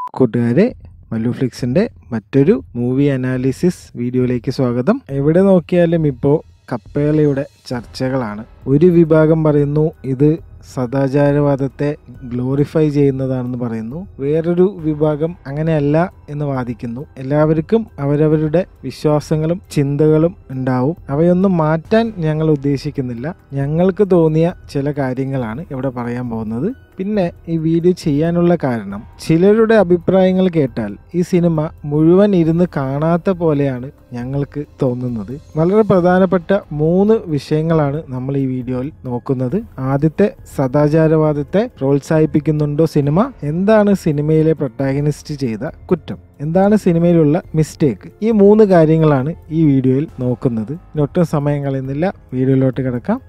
കൂട്ടുകാരെ മല്ലുഫ്ലിക്സിന്റെ മറ്റൊരു movie analysis വീഡിയോയിലേക്ക് സ്വാഗതം എവിടെ നോക്കിയാലും ഇപ്പോൾ കപ്പേളയുടെ ചർച്ചകളാണ് ഒരു വിഭാഗം പറയുന്നു ഇത് സദാചാരവാദത്തെ ഗ്ലോറിഫൈ ചെയ്യുന്നതാണെന്ന് പറയുന്നു വേറൊരു വിഭാഗം അങ്ങനെയല്ല എന്ന് വാദിക്കുന്നു എല്ലാവർക്കും അവരവരുടെ വിശ്വാസങ്ങളും ചിന്തകളും ഉണ്ടാവും അവയൊന്നും മാറ്റാൻ ഞങ്ങൾ ഉദ്ദേശിക്കുന്നില്ല ഞങ്ങൾക്ക് തോന്നിയ ചില കാര്യങ്ങളാണ് ഇവിടെ പറയാൻ പോകുന്നത് പിന്നെ ഈ വീഡിയോ ചെയ്യാനുള്ള കാരണം ചിലരുടെ അഭിപ്രായങ്ങൾ കേട്ടാൽ ഈ സിനിമ മുഴുവൻ ഇരുന്ന് കാണാത്ത പോലെയാണ് ഞങ്ങൾക്ക് തോന്നുന്നത് വളരെ പ്രധാനപ്പെട്ട മൂന്ന് വിഷയങ്ങളാണ് നമ്മൾ ഈ വീഡിയോയിൽ നോക്കുന്നത് ആദ്യത്തെ സദാചാരവാദത്തെ പ്രോത്സാഹിപ്പിക്കുന്നുണ്ടോ സിനിമ എന്താണ് സിനിമയിലെ പ്രൊട്ടാഗനിസ്റ്റ് ചെയ്ത കുറ്റം എന്താണ് സിനിമയിലുള്ള മിസ്റ്റേക്ക് ഈ മൂന്ന് കാര്യങ്ങളാണ് ഈ വീഡിയോയിൽ നോക്കുന്നത് ഇനി ഒട്ടും സമയം കളയുന്നില്ല വീഡിയോയിലോട്ട് കിടക്കാം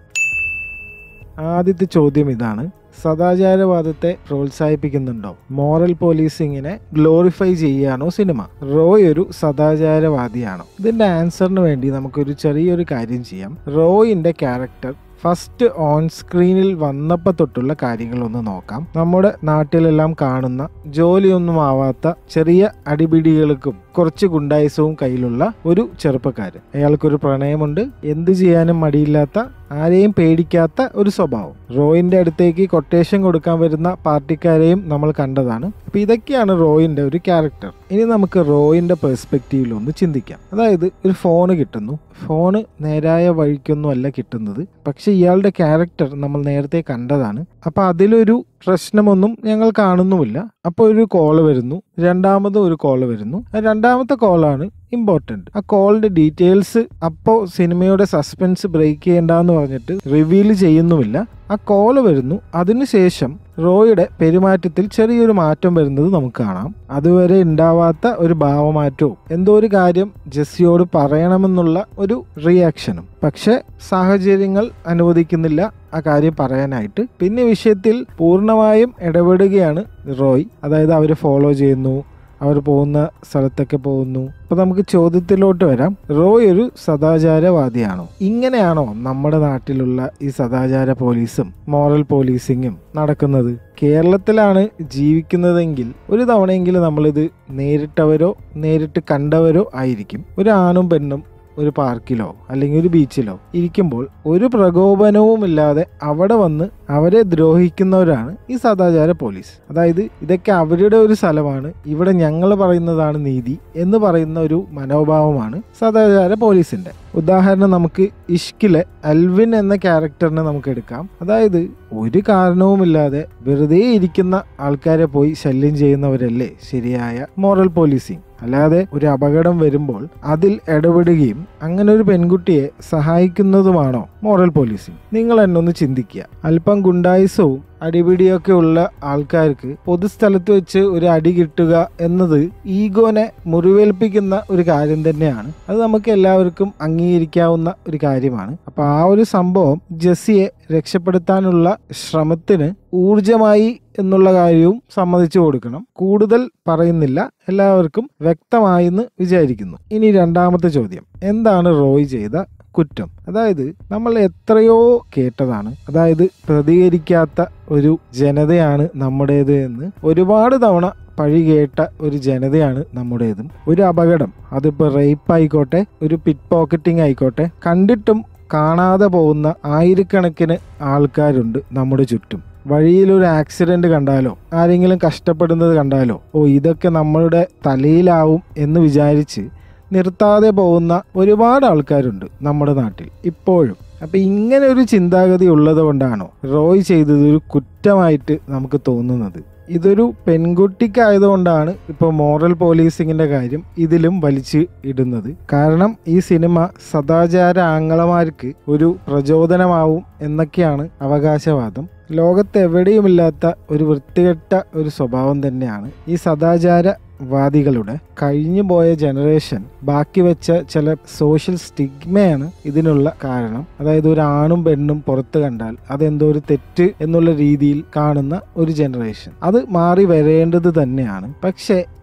ആദ്യത്തെ ചോദ്യം ഇതാണ് സദാചാരവാദത്തെ പ്രോത്സാഹിപ്പിക്കുന്നുണ്ടോ മോറൽ പോലീസിങ്ങിനെ ഗ്ലോറിഫൈ ചെയ്യാണോ സിനിമ റോയ് ഒരു സദാചാരവാദിയാണോ ഇതിന്റെ ആൻസറിന് വേണ്ടി നമുക്കൊരു ചെറിയൊരു കാര്യം ചെയ്യാം റോയിന്റെ ക്യാരക്ടർ ഫസ്റ്റ് ഓൺ സ്ക്രീനിൽ വന്നപ്പോൾ തൊട്ടുള്ള കാര്യങ്ങളൊന്ന് നോക്കാം നമ്മുടെ നാട്ടിലെല്ലാം കാണുന്ന ജോലിയൊന്നും ആവാത്ത ചെറിയ അടിപിടികൾക്കും കുറച്ച് ഗുണ്ടായുസവും കയ്യിലുള്ള ഒരു ചെറുപ്പക്കാരൻ അയാൾക്കൊരു പ്രണയമുണ്ട് എന്ത് ചെയ്യാനും മടിയില്ലാത്ത ആരെയും പേടിക്കാത്ത ഒരു സ്വഭാവം റോയിന്റെ അടുത്തേക്ക് കൊട്ടേഷൻ കൊടുക്കാൻ വരുന്ന പാർട്ടിക്കാരെയും നമ്മൾ കണ്ടതാണ് അപ്പൊ ഇതൊക്കെയാണ് റോയിന്റെ ഒരു ക്യാരക്ടർ ഇനി നമുക്ക് റോയിന്റെ പെർസ്പെക്റ്റീവിൽ ഒന്ന് ചിന്തിക്കാം അതായത് ഒരു ഫോണ് കിട്ടുന്നു ഫോണ് നേരായ വഴിക്കൊന്നും അല്ല കിട്ടുന്നത് പക്ഷെ ഇയാളുടെ ക്യാരക്ടർ നമ്മൾ നേരത്തെ കണ്ടതാണ് അപ്പൊ അതിലൊരു പ്രശ്നമൊന്നും ഞങ്ങൾ കാണുന്നുമില്ല അപ്പോൾ ഒരു കോള് വരുന്നു രണ്ടാമതും ഒരു കോള് വരുന്നു ആ രണ്ടാമത്തെ കോളാണ് ഇമ്പോർട്ടൻറ്റ് ആ കോളിന്റെ ഡീറ്റെയിൽസ് അപ്പോൾ സിനിമയുടെ സസ്പെൻസ് ബ്രേക്ക് ചെയ്യേണ്ടെന്ന് പറഞ്ഞിട്ട് റിവീൽ ചെയ്യുന്നുമില്ല ആ കോള് വരുന്നു അതിനുശേഷം റോയുടെ പെരുമാറ്റത്തിൽ ചെറിയൊരു മാറ്റം വരുന്നത് നമുക്ക് കാണാം അതുവരെ ഉണ്ടാവാത്ത ഒരു ഭാവമാറ്റവും എന്തോ ഒരു കാര്യം ജെസ്സിയോട് പറയണമെന്നുള്ള ഒരു റിയാക്ഷനും പക്ഷെ സാഹചര്യങ്ങൾ അനുവദിക്കുന്നില്ല ആ കാര്യം പറയാനായിട്ട് പിന്നെ വിഷയത്തിൽ പൂർണ്ണമായും ഇടപെടുകയാണ് റോയ് അതായത് അവർ ഫോളോ ചെയ്യുന്നു അവർ പോകുന്ന സ്ഥലത്തൊക്കെ പോകുന്നു അപ്പൊ നമുക്ക് ചോദ്യത്തിലോട്ട് വരാം റോയ് ഒരു സദാചാരവാദിയാണോ ഇങ്ങനെയാണോ നമ്മുടെ നാട്ടിലുള്ള ഈ സദാചാര പോലീസും മോറൽ പോലീസിങ്ങും നടക്കുന്നത് കേരളത്തിലാണ് ജീവിക്കുന്നതെങ്കിൽ ഒരു തവണയെങ്കിലും നമ്മളിത് നേരിട്ടവരോ നേരിട്ട് കണ്ടവരോ ആയിരിക്കും ഒരു ആണും പെണ്ണും ഒരു പാർക്കിലോ അല്ലെങ്കിൽ ഒരു ബീച്ചിലോ ഇരിക്കുമ്പോൾ ഒരു പ്രകോപനവുമില്ലാതെ അവിടെ വന്ന് അവരെ ദ്രോഹിക്കുന്നവരാണ് ഈ സദാചാര പോലീസ് അതായത് ഇതൊക്കെ അവരുടെ ഒരു സ്ഥലമാണ് ഇവിടെ ഞങ്ങൾ പറയുന്നതാണ് നീതി എന്ന് പറയുന്ന ഒരു മനോഭാവമാണ് സദാചാര പോലീസിന്റെ ഉദാഹരണം നമുക്ക് ഇഷ്കിലെ അൽവിൻ എന്ന ക്യാരക്ടറിനെ നമുക്ക് എടുക്കാം അതായത് ഒരു കാരണവുമില്ലാതെ വെറുതെ ഇരിക്കുന്ന ആൾക്കാരെ പോയി ശല്യം ചെയ്യുന്നവരല്ലേ ശരിയായ മോറൽ പോലീസിങ് അല്ലാതെ ഒരു അപകടം വരുമ്പോൾ അതിൽ ഇടപെടുകയും അങ്ങനെ ഒരു പെൺകുട്ടിയെ സഹായിക്കുന്നതുമാണോ മോറൽ പോലീസിങ് നിങ്ങൾ എന്നെ ഒന്ന് ചിന്തിക്കുക അല്പം ഗുണ്ടായുസവും അടിപിടിയൊക്കെ ഉള്ള ആൾക്കാർക്ക് പൊതുസ്ഥലത്ത് വെച്ച് ഒരു അടി കിട്ടുക എന്നത് ഈഗോനെ മുറിവേൽപ്പിക്കുന്ന ഒരു കാര്യം തന്നെയാണ് അത് നമുക്ക് എല്ലാവർക്കും അംഗീകരിക്കാവുന്ന ഒരു കാര്യമാണ് അപ്പൊ ആ ഒരു സംഭവം ജെസ്സിയെ രക്ഷപ്പെടുത്താനുള്ള ശ്രമത്തിന് ഊർജമായി എന്നുള്ള കാര്യവും സമ്മതിച്ചു കൊടുക്കണം കൂടുതൽ പറയുന്നില്ല എല്ലാവർക്കും വ്യക്തമായെന്ന് വിചാരിക്കുന്നു ഇനി രണ്ടാമത്തെ ചോദ്യം എന്താണ് റോയ് ചെയ്ത കുറ്റം അതായത് നമ്മൾ എത്രയോ കേട്ടതാണ് അതായത് പ്രതികരിക്കാത്ത ഒരു ജനതയാണ് നമ്മുടേത് എന്ന് ഒരുപാട് തവണ പഴി കേട്ട ഒരു ജനതയാണ് നമ്മുടേതും ഒരു അപകടം അതിപ്പോൾ റേപ്പ് ആയിക്കോട്ടെ ഒരു പിറ്റ് പോക്കറ്റിംഗ് ആയിക്കോട്ടെ കണ്ടിട്ടും കാണാതെ പോകുന്ന ആയിരക്കണക്കിന് ആൾക്കാരുണ്ട് നമ്മുടെ ചുറ്റും വഴിയിൽ ഒരു ആക്സിഡന്റ് കണ്ടാലോ ആരെങ്കിലും കഷ്ടപ്പെടുന്നത് കണ്ടാലോ ഓ ഇതൊക്കെ നമ്മളുടെ തലയിലാവും എന്ന് വിചാരിച്ച് നിർത്താതെ പോകുന്ന ഒരുപാട് ആൾക്കാരുണ്ട് നമ്മുടെ നാട്ടിൽ ഇപ്പോഴും അപ്പൊ ഇങ്ങനെ ഒരു ചിന്താഗതി ഉള്ളത് കൊണ്ടാണോ റോയ് ചെയ്തത് ഒരു കുറ്റമായിട്ട് നമുക്ക് തോന്നുന്നത് ഇതൊരു പെൺകുട്ടിക്കായതുകൊണ്ടാണ് ഇപ്പോൾ മോറൽ പോലീസിങ്ങിന്റെ കാര്യം ഇതിലും വലിച്ച് ഇടുന്നത് കാരണം ഈ സിനിമ സദാചാര ആംഗളമാർക്ക് ഒരു പ്രചോദനമാവും എന്നൊക്കെയാണ് അവകാശവാദം ലോകത്ത് എവിടെയുമില്ലാത്ത ഒരു വൃത്തികെട്ട ഒരു സ്വഭാവം തന്നെയാണ് ഈ സദാചാര വാദികളുടെ കഴിഞ്ഞു പോയ ജനറേഷൻ ബാക്കി വെച്ച ചില സോഷ്യൽ സ്റ്റിഗ്മയാണ് ഇതിനുള്ള കാരണം അതായത് ഒരു ആണും പെണ്ണും പുറത്ത് കണ്ടാൽ അതെന്തോ ഒരു തെറ്റ് എന്നുള്ള രീതിയിൽ കാണുന്ന ഒരു ജനറേഷൻ അത് മാറി വരേണ്ടത് തന്നെയാണ് പക്ഷേ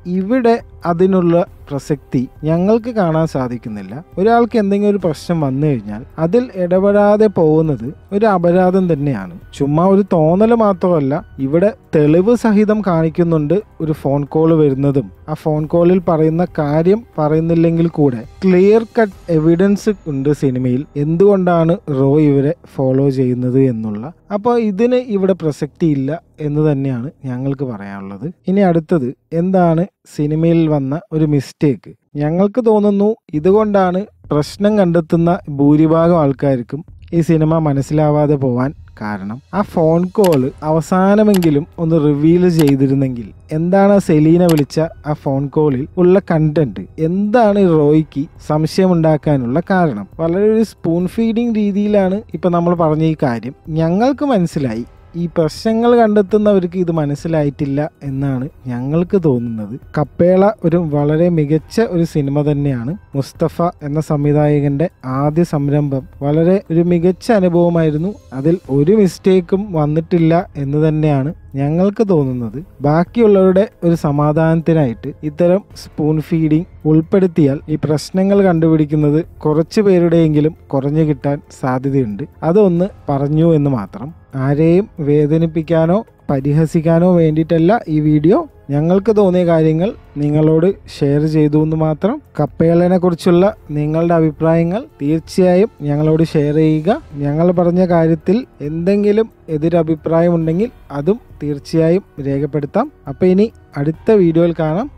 ഇവിടെ അതിനുള്ള പ്രസക്തി ഞങ്ങൾക്ക് കാണാൻ സാധിക്കുന്നില്ല ഒരാൾക്ക് എന്തെങ്കിലും ഒരു പ്രശ്നം വന്നു കഴിഞ്ഞാൽ അതിൽ ഇടപെടാതെ പോകുന്നത് ഒരു അപരാധം തന്നെയാണ് ചുമ്മാ ഒരു തോന്നൽ മാത്രമല്ല ഇവിടെ തെളിവ് സഹിതം കാണിക്കുന്നുണ്ട് ഒരു ഫോൺ കോൾ വരുന്നതും ആ ഫോൺ കോളിൽ പറയുന്ന കാര്യം പറയുന്നില്ലെങ്കിൽ കൂടെ ക്ലിയർ കട്ട് എവിഡൻസ് ഉണ്ട് സിനിമയിൽ എന്തുകൊണ്ടാണ് റോയ് ഇവരെ ഫോളോ ചെയ്യുന്നത് എന്നുള്ള അപ്പോൾ ഇതിന് ഇവിടെ പ്രസക്തി ഇല്ല എന്ന് തന്നെയാണ് ഞങ്ങൾക്ക് പറയാനുള്ളത് ഇനി അടുത്തത് എന്താണ് സിനിമയിൽ വന്ന ഒരു മിസ്റ്റേക്ക് ഞങ്ങൾക്ക് തോന്നുന്നു ഇതുകൊണ്ടാണ് പ്രശ്നം കണ്ടെത്തുന്ന ഭൂരിഭാഗം ആൾക്കാർക്കും ഈ സിനിമ മനസ്സിലാവാതെ പോവാൻ കാരണം ആ ഫോൺ കോള് അവസാനമെങ്കിലും ഒന്ന് റിവീൽ ചെയ്തിരുന്നെങ്കിൽ എന്താണ് സെലീന വിളിച്ച ആ ഫോൺ കോളിൽ ഉള്ള കണ്ടന്റ് എന്താണ് റോയ്ക്ക് സംശയമുണ്ടാക്കാനുള്ള കാരണം വളരെ ഒരു സ്പൂൺ ഫീഡിങ് രീതിയിലാണ് ഇപ്പൊ നമ്മൾ പറഞ്ഞ ഈ കാര്യം ഞങ്ങൾക്ക് മനസ്സിലായി ഈ പ്രശ്നങ്ങൾ കണ്ടെത്തുന്നവർക്ക് ഇത് മനസ്സിലായിട്ടില്ല എന്നാണ് ഞങ്ങൾക്ക് തോന്നുന്നത് കപ്പേള ഒരു വളരെ മികച്ച ഒരു സിനിമ തന്നെയാണ് മുസ്തഫ എന്ന സംവിധായകന്റെ ആദ്യ സംരംഭം വളരെ ഒരു മികച്ച അനുഭവമായിരുന്നു അതിൽ ഒരു മിസ്റ്റേക്കും വന്നിട്ടില്ല എന്ന് തന്നെയാണ് ഞങ്ങൾക്ക് തോന്നുന്നത് ബാക്കിയുള്ളവരുടെ ഒരു സമാധാനത്തിനായിട്ട് ഇത്തരം സ്പൂൺ ഫീഡിംഗ് ഉൾപ്പെടുത്തിയാൽ ഈ പ്രശ്നങ്ങൾ കണ്ടുപിടിക്കുന്നത് കുറച്ച് പേരുടെയെങ്കിലും കുറഞ്ഞു കിട്ടാൻ സാധ്യതയുണ്ട് അതൊന്ന് പറഞ്ഞു എന്ന് മാത്രം ആരെയും വേദനിപ്പിക്കാനോ പരിഹസിക്കാനോ വേണ്ടിയിട്ടല്ല ഈ വീഡിയോ ഞങ്ങൾക്ക് തോന്നിയ കാര്യങ്ങൾ നിങ്ങളോട് ഷെയർ ചെയ്തു എന്ന് മാത്രം കപ്പേളനെ കുറിച്ചുള്ള നിങ്ങളുടെ അഭിപ്രായങ്ങൾ തീർച്ചയായും ഞങ്ങളോട് ഷെയർ ചെയ്യുക ഞങ്ങൾ പറഞ്ഞ കാര്യത്തിൽ എന്തെങ്കിലും എതിരഭിപ്രായം ഉണ്ടെങ്കിൽ അതും തീർച്ചയായും രേഖപ്പെടുത്താം അപ്പോൾ ഇനി അടുത്ത വീഡിയോയിൽ കാണാം